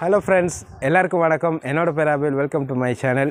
Hello friends எல்லாருக்கும் வணக்கம் என்னோட பேர் Abil welcome to my channel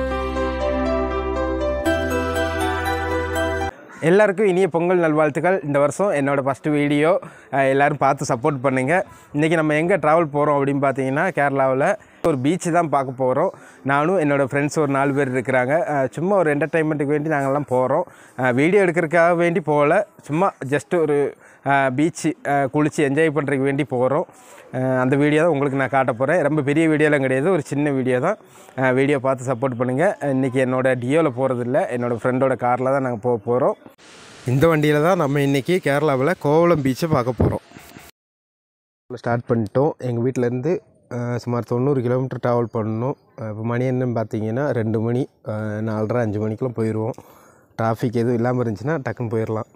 எல்லாருக்கும் இனிய பொங்கல் நல்வாழ்த்துக்கள் இந்த வருஷம் என்னோடய ஃபஸ்ட்டு வீடியோ எல்லோரும் பார்த்து சப்போர்ட் பண்ணுங்கள் இன்றைக்கி நம்ம எங்கே ட்ராவல் போகிறோம் அப்படின்னு பார்த்தீங்கன்னா கேரளாவில் ஒரு பீச்சு தான் பார்க்க போகிறோம் நானும் என்னோடய ஃப்ரெண்ட்ஸ் ஒரு நாலு பேர் இருக்கிறாங்க அஹ் சும்மா ஒரு என்டர்டைன்மெண்ட்டுக்கு வேண்டி நாங்கள்லாம் போகிறோம் வீடியோ எடுக்கிறதுக்காக வேண்டி போகல சும்மா ஜஸ்ட் ஒரு பீச்சு குளித்து என்ஜாய் பண்ணுறதுக்கு வேண்டி போகிறோம் அந்த வீடியோ தான் உங்களுக்கு நான் காட்ட போகிறேன் ரொம்ப பெரிய வீடியோலாம் கிடையாது ஒரு சின்ன வீடியோ தான் வீடியோ பார்த்து சப்போர்ட் பண்ணுங்கள் இன்றைக்கி என்னோடய டியோவில் போகிறது இல்லை என்னோடய ஃப்ரெண்டோட காரில் தான் நாங்கள் போக போகிறோம் இந்த வண்டியில் தான் நம்ம இன்றைக்கி கேரளாவில் கோவளம் பீச்சை பார்க்க போகிறோம் ஸ்டார்ட் பண்ணிட்டோம் எங்கள் வீட்டிலேருந்து சுமார் தொண்ணூறு கிலோமீட்டர் ட்ராவல் பண்ணணும் இப்போ மணி என்னன்னு பார்த்தீங்கன்னா ரெண்டு மணி அஹ், நாலரை அஞ்சு மணிக்கெலாம் போயிடுவோம் டிராஃபிக் எதுவும் இல்லாமல் இருந்துச்சுன்னா டக்குன்னு போயிடலாம்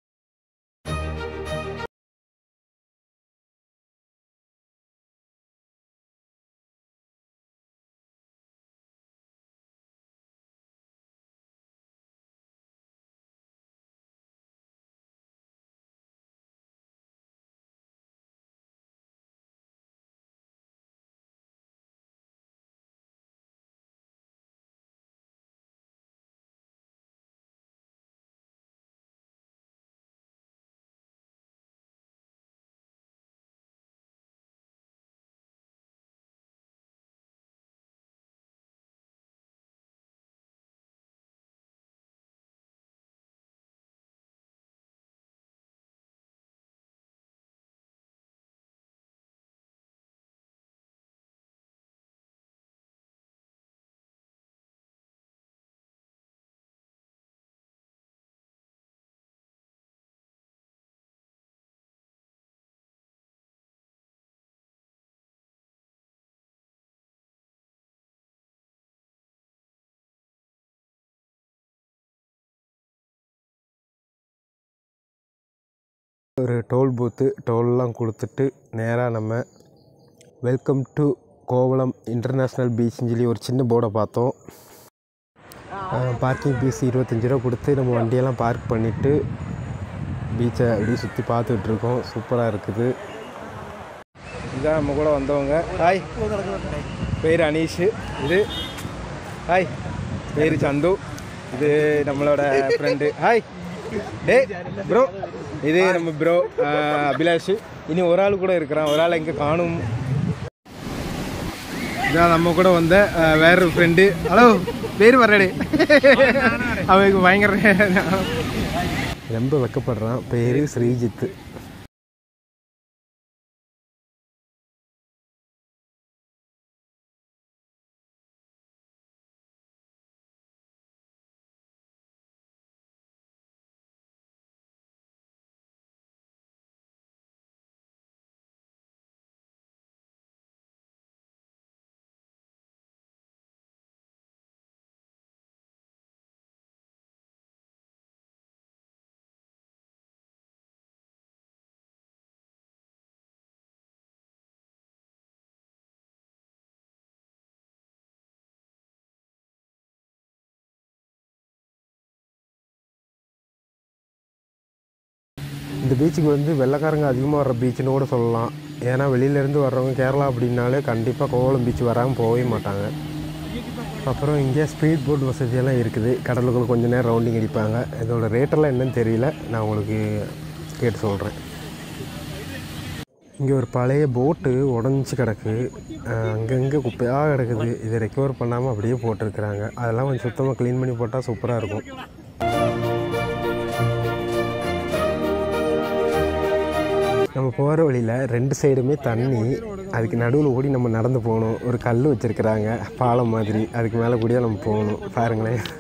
ஒரு டோல் பூத்து டோல்லாம் கொடுத்துட்டு நேராக நம்ம வெல்கம் டு கோவளம் இன்டர்நேஷ்னல் பீச்னு சொல்லி ஒரு சின்ன போர்டை பார்த்தோம் பார்க்கிங் ஃபீஸ் இருபத்தஞ்சி ரூபா கொடுத்து நம்ம வண்டியெல்லாம் பார்க் பண்ணிவிட்டு பீச்சை அப்படியே சுற்றி பார்த்துட்டு இருக்கோம் சூப்பராக இருக்குது இதான் நம்ம கூட வந்தவங்க ஹாய் பேர் அனீஷ் இது ஹாய் பேர் சந்து இது நம்மளோட ஃப்ரெண்டு ஹாய் டே ப்ரோ இது நம்ம ப்ரோ அபிலாஷ் இனி ஒரு ஆள் கூட இருக்கிறான் ஒரு ஆள் எங்கே காணும் இதான் நம்ம கூட வந்த அஹ், வேற ஒரு ஃப்ரெண்டு ஹலோ பேர் வர்றடே அவனுக்கு பயங்கர ரொம்ப வெக்கப்படுறான் பேர் ஸ்ரீஜித் இந்த பீச்சுக்கு வந்து வெள்ளைக்காரங்க அதிகமாக வர்ற பீச்சுன்னு கூட சொல்லலாம் ஏன்னா வெளியிலேருந்து வர்றவங்க கேரளா அப்படின்னாலே கண்டிப்பாக கோவளம் பீச் வராமல் போகவே மாட்டாங்க அப்புறம் இங்கே ஸ்பீட் போட் வசதியெல்லாம் இருக்குது கடலுக்குள்ள கொஞ்ச நேரம் ரவுண்டிங் அடிப்பாங்க இதோட ரேட்டெல்லாம் என்னன்னு தெரியல நான் உங்களுக்கு கேட்டு சொல்கிறேன் இங்கே ஒரு பழைய போட்டு உடஞ்சி கிடக்கு அஹ் அங்கங்கே குப்பையாக கிடக்குது இதை ரெக்கவர் பண்ணாமல் அப்படியே போட்டிருக்கிறாங்க அதெல்லாம் கொஞ்சம் சுத்தமாக க்ளீன் பண்ணி போட்டால் சூப்பராக இருக்கும் நம்ம போகிற வழியில் ரெண்டு சைடுமே தண்ணி அதுக்கு நடுவில் ஓடி நம்ம நடந்து போகணும் ஒரு கல் வச்சுருக்குறாங்க பாலம் மாதிரி அதுக்கு மேலே கூடிய நம்ம போகணும் பாருங்களேன்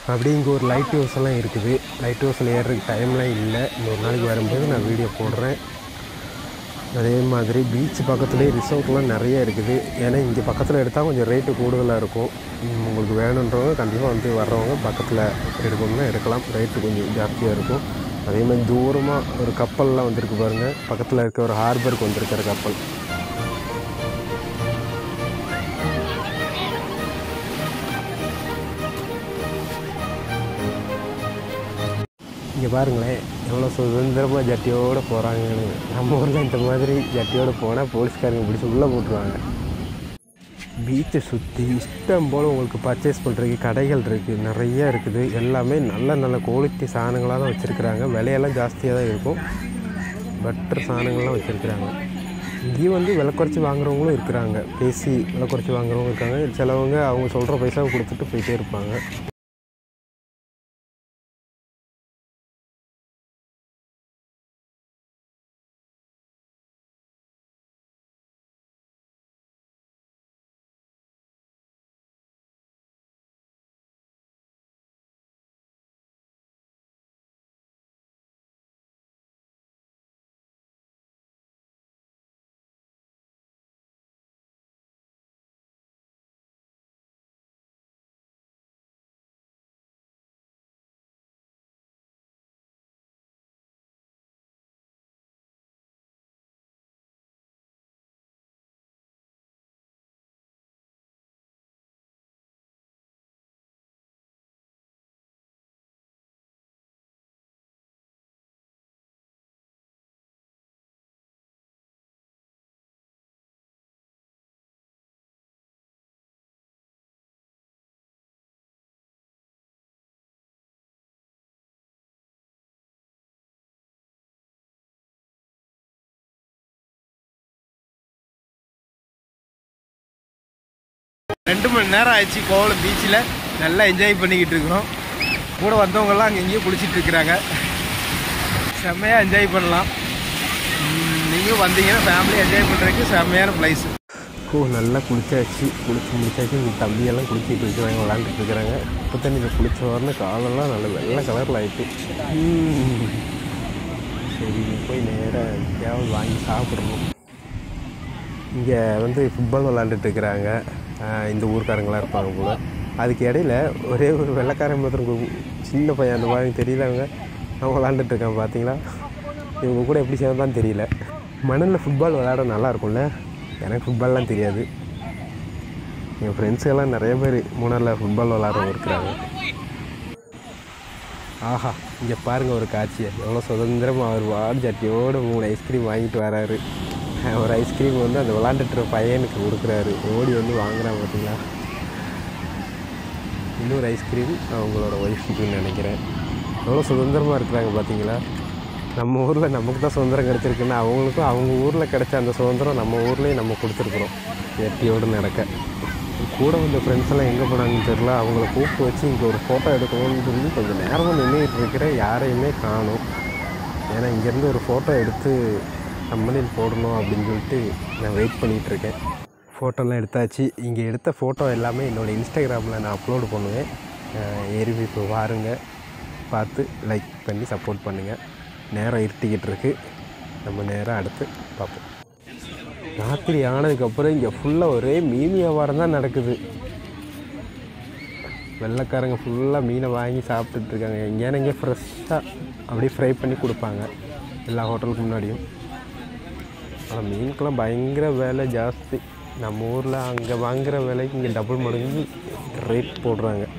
அப்படியே இங்கே ஒரு லைட் ஹவுஸ் எல்லாம் இருக்குது லைட் ஹவுஸில் ஏறுறதுக்கு டைம்லாம் இல்லை இன்னொரு நாளைக்கு வரும்போது நான் வீடியோ போடுறேன் அதே மாதிரி பீச் பக்கத்துலேயே ரிசோர்ட்லாம் நிறைய இருக்குது ஏன்னா இங்கே பக்கத்தில் எடுத்தால் கொஞ்சம் ரேட்டு கூடுதலாக இருக்கும் உம், உங்களுக்கு வேணுன்றவங்க கண்டிப்பாக வந்து வர்றவங்க பக்கத்தில் எடுக்கணும்னா எடுக்கலாம் ரேட்டு கொஞ்சம் ஜாஸ்தியாக இருக்கும் அதே மாதிரி தூரமாக ஒரு கப்பல்லாம் வந்திருக்கு பாருங்கள் பக்கத்தில் இருக்க ஒரு ஹார்பருக்கு வந்திருக்கிற கப்பல் இங்கே பாருங்களேன் எவ்வளோ சுதந்திரமாக ஜட்டியோடு போகிறாங்கன்னு நம்ம ஊரில் இந்த மாதிரி ஜட்டியோடு போனால் போலீஸ்காரங்க பிடிச்சி உள்ளே போட்டுருவாங்க பீச்சை சுற்றி இஷ்டம் போல் உங்களுக்கு பர்ச்சேஸ் பண்ணுறதுக்கு கடைகள் இருக்குது நிறைய இருக்குது எல்லாமே நல்ல நல்ல குவாலிட்டி சாதனங்களாக தான் வச்சுருக்குறாங்க விலையெல்லாம் ஜாஸ்தியாக தான் இருக்கும் பெட்டர் சாதனங்கள்லாம் வச்சுருக்குறாங்க இங்கேயும் வந்து விலை குறைச்சி வாங்குறவங்களும் இருக்கிறாங்க பேசி விலை குறைச்சி வாங்குறவங்க இருக்காங்க சிலவங்க அவங்க சொல்கிற பைசாவை கொடுத்துட்டு போயிட்டே இருப்பாங்க ரெண்டு மணி நேரம் ஆயிடுச்சு கோவளம் பீச்சில் நல்லா என்ஜாய் பண்ணிக்கிட்டு இருக்கிறோம் கூட வந்தவங்கெல்லாம் அங்கே எங்கேயும் குளிச்சிட்டு இருக்கிறாங்க செம்மையாக என்ஜாய் பண்ணலாம் உம், நீங்களும் வந்தீங்கன்னா ஃபேமிலி என்ஜாய் பண்ணுறதுக்கு செம்மையான பிளேஸ் ஓ நல்லா குளிச்சாச்சு குளிச்சு முடிச்சாச்சு இங்கே தம்பியெல்லாம் குளிச்சிட்டு இருக்கிறாங்க விளாண்டுட்டு இருக்கிறாங்க இப்போ தண்ணியில் குளிச்ச உடனே காலெல்லாம் நல்ல வெள்ளை கலரில் ஆயிட்டு உம். சரி போய் நேராக எங்கேயாவது வாங்கி சாப்பிடணும் இங்கே வந்து ஃபுட்பால் விளாண்டுட்டு இருக்கிறாங்க ஆஹ் இந்த ஊர்க்காரங்களாம் இருப்பாங்க போல் அதுக்கு இடையில ஒரே ஒரு வெள்ளைக்காரன் மாத்திரம் கு- சின்ன பையன் அந்த மாதிரி தெரியலவங்க அவன் விளாண்டுட்டு இருக்கான் பார்த்தீங்களா இவங்க கூட எப்படி சேர்ந்தான்னு தெரியல மணலில் ஃபுட்பால் விளையாட நல்லா இருக்கும்ல எனக்கு ஃபுட்பால்லாம் தெரியாது என் ஃப்ரெண்ட்ஸுக்கெல்லாம் நிறைய பேர் மூணாரில் ஃபுட்பால் விளாட்றவங்க இருக்கிறாங்க ஆஹா இங்கே பாருங்க ஒரு காட்சியை எவ்வளோ சுதந்திரமாக அவர் வாடு சட்டியோடு மூணு ஐஸ்கிரீம் வாங்கிட்டு வராரு ஒரு ஐஸ்கிரீம் வந்து அந்த விளாண்டுட்டு இருக்க பையனுக்கு கொடுக்குறாரு ஓடி வந்து வாங்குறான் பார்த்தீங்களா இன்னொரு ஐஸ்கிரீம் அவங்களோட ஒய்ஃபுக்குன்னு நினைக்கிறேன் எவ்வளோ சுதந்திரமாக இருக்கிறாங்க பார்த்தீங்களா நம்ம ஊரில் நமக்கு தான் சுதந்திரம் கிடச்சிருக்குன்னா அவங்களுக்கும் அவங்க ஊரில் கிடைச்ச அந்த சுதந்திரம் நம்ம ஊர்லேயும் நம்ம கொடுத்துருக்குறோம் வெட்டியோடு நடக்க கூட வந்த ஃப்ரெண்ட்ஸ் எல்லாம் எங்கே போனாங்கன்னு தெரில அவங்கள கூப்பிட்டு வச்சு இங்கே ஒரு ஃபோட்டோ எடுக்கணும்னு சொல்லி கொஞ்சம் நேரமாக நின்றுட்டு இருக்கிற யாரையுமே காணும் ஏன்னா இங்கேருந்து ஒரு ஃபோட்டோ எடுத்து கம்பெனியில் போடணும் அப்படின்னு சொல்லிட்டு நான் வெயிட் பண்ணிகிட்டு இருக்கேன் ஃபோட்டோலாம் எடுத்தாச்சு இங்கே எடுத்த ஃபோட்டோ எல்லாமே என்னோடய இன்ஸ்டாகிராமில் நான் அப்லோடு பண்ணுவேன் அஹ் ஏறி இப்போ பாருங்க பார்த்து லைக் பண்ணி சப்போர்ட் பண்ணுங்கள் நேரம் இருட்டிக்கிட்டு இருக்கு நம்ம நேரம் அடுத்து பார்ப்போம் ராத்திரி ஆனதுக்கப்புறம் இங்கே ஃபுல்லாக ஒரே மீன் வியாபாரம் தான் நடக்குது வெள்ளைக்காரங்க ஃபுல்லாக மீனை வாங்கி சாப்பிட்டுட்டு இருக்காங்க எங்கேயான இங்கே ஃப்ரெஷ்ஷாக அப்படியே ஃப்ரை பண்ணி கொடுப்பாங்க எல்லா ஹோட்டலுக்கு முன்னாடியும் ஆனால் மீனுக்கெல்லாம் பயங்கர விலை ஜாஸ்தி நம்ம ஊரில் அங்கே வாங்குற விலைக்கு இங்கே டபுள் மடங்கு ரேட் போடுறாங்க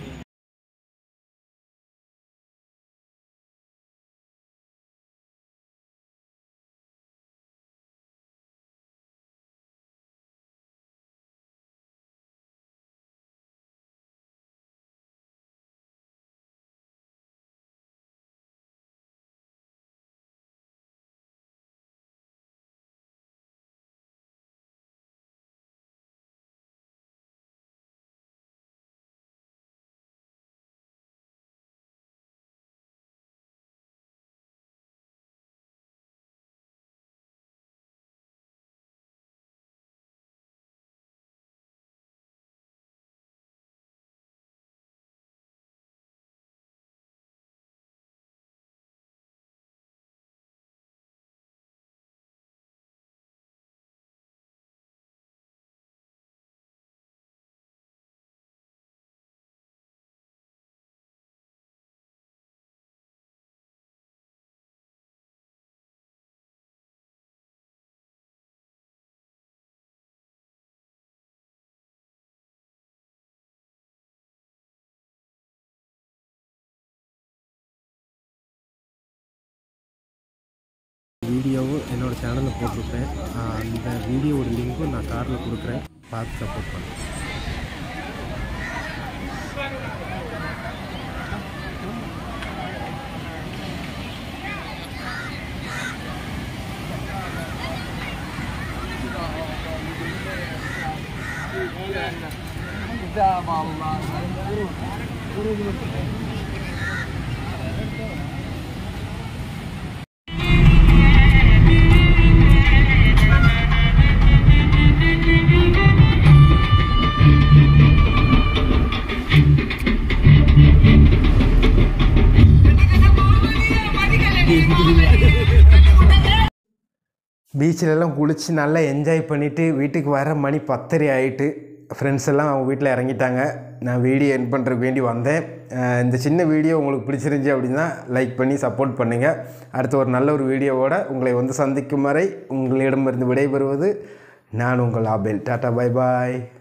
வீடியோவும் என்னோடய சேனலில் போட்டிருப்பேன் ஆஹ் அந்த வீடியோவோட லிங்க்கும் நான் காரில் கொடுக்குறேன் பார்த்து சப்போர்ட் பண்ணுறேன் பீச்சிலெல்லாம் குளித்து நல்லா என்ஜாய் பண்ணிவிட்டு வீட்டுக்கு வர மணி பத்தரை ஆகிட்டு ஃப்ரெண்ட்ஸ் எல்லாம் அவங்க வீட்டில் இறங்கிட்டாங்க நான் வீடியோ என் பண்ணுறதுக்கு வேண்டி வந்தேன் அஹ் இந்த சின்ன வீடியோ உங்களுக்கு பிடிச்சிருந்துச்சி அப்படின்னா லைக் பண்ணி சப்போர்ட் பண்ணுங்கள் அடுத்து ஒரு நல்ல ஒரு வீடியோவோட உங்களை வந்து சந்திக்கும் வரை உங்களிடமிருந்து விடைபெறுவது நான் உங்கள் ஆபேல் டாட்டா பை பாய்